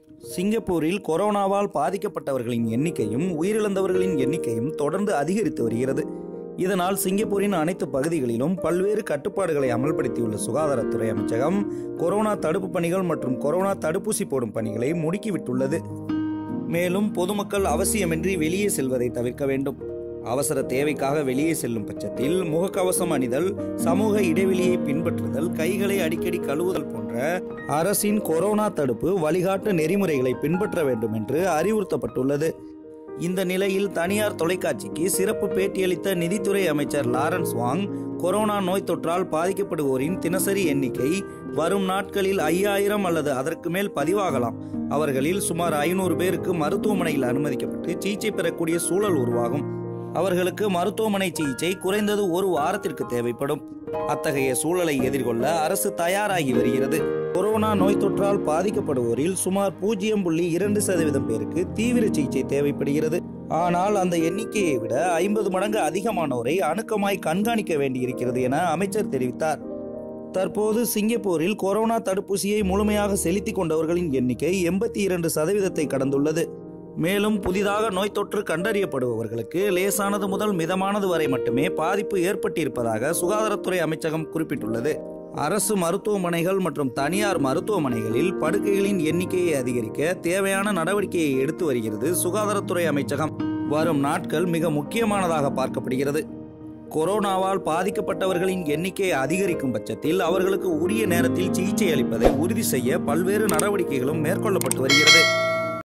சிங்கப்பூரில் கொரோனாவால் பாதிக்கப்பட்டவர்களின் எண்ணிக்கையும் உயிரிழந்தவர்களின் எண்ணிக்கையும் தொடர்ந்து அதிகரித்து வருகிறது இதனால் சிங்கப்பூரின் அனைத்து பகுதிகளிலும் பல்வேறு கட்டுப்பாடுகளை அமல்படுத்தியுள்ள சுகாதாரத்துறை அமைச்சகம் கொரோனா தடுப்பு பணிகள் மற்றும் கொரோனா தடுப்பூசி போடும் பணிகளை முடுக்கிவிட்டுள்ளது மேலும் பொதுமக்கள் அவசியமின்றி வெளியே செல்வதை தவிர்க்க வேண்டும் அவசர தேவைக்காக வெளியே செல்லும் பட்சத்தில் முகக்கவசம் அணிதல் சமூக இடைவெளியை பின்பற்றுதல் கைகளை அடிக்கடி கழுவுதல் போன்ற அரசின் கொரோனா தடுப்பு வழிகாட்டு நெறிமுறைகளை பின்பற்ற வேண்டும் என்று அறிவுறுத்தப்பட்டுள்ளது இந்த நிலையில் தனியார் தொலைக்காட்சிக்கு சிறப்பு பேட்டியளித்த நிதித்துறை அமைச்சர் லாரன்ஸ் வாங் கொரோனா நோய் தொற்றால் பாதிக்கப்படுவோரின் தினசரி எண்ணிக்கை வரும் நாட்களில் ஐயாயிரம் அல்லது அதற்கு மேல் பதிவாகலாம் அவர்களில் சுமார் ஐநூறு பேருக்கு மருத்துவமனையில் அனுமதிக்கப்பட்டு சிகிச்சை பெறக்கூடிய சூழல் உருவாகும் அவர்களுக்கு மருத்துவமனை சிகிச்சை குறைந்தது ஒரு வாரத்திற்கு தேவைப்படும் அத்தகைய சூழலை எதிர்கொள்ள அரசு தயாராகி வருகிறது கொரோனா நோய் தொற்றால் பாதிக்கப்படுவோரில் சுமார் பூஜ்ஜியம் புள்ளி இரண்டு சதவீதம் பேருக்கு தீவிர சிகிச்சை தேவைப்படுகிறது ஆனால் அந்த எண்ணிக்கையை விட ஐம்பது மடங்கு அதிகமானோரை அணுக்கமாய் கண்காணிக்க வேண்டியிருக்கிறது என அமைச்சர் தெரிவித்தார் தற்போது சிங்கப்பூரில் கொரோனா தடுப்பூசியை முழுமையாக செலுத்திக் கொண்டவர்களின் எண்ணிக்கை எண்பத்தி இரண்டு சதவீதத்தை கடந்துள்ளது மேலும் புதிதாக நோய் தொற்று கண்டறியப்படுபவர்களுக்கு லேசானது முதல் மிதமானது வரை மட்டுமே பாதிப்பு ஏற்பட்டிருப்பதாக சுகாதாரத்துறை அமைச்சகம் குறிப்பிட்டுள்ளது அரசு மருத்துவமனைகள் மற்றும் தனியார் மருத்துவமனைகளில் படுக்கைகளின் எண்ணிக்கையை அதிகரிக்க தேவையான நடவடிக்கையை எடுத்து வருகிறது சுகாதாரத்துறை அமைச்சகம் வரும் நாட்கள் மிக முக்கியமானதாக பார்க்கப்படுகிறது கொரோனாவால் பாதிக்கப்பட்டவர்களின் எண்ணிக்கை அதிகரிக்கும் பட்சத்தில் அவர்களுக்கு உரிய நேரத்தில் சிகிச்சை அளிப்பதை உறுதி செய்ய பல்வேறு நடவடிக்கைகளும் மேற்கொள்ளப்பட்டு வருகிறது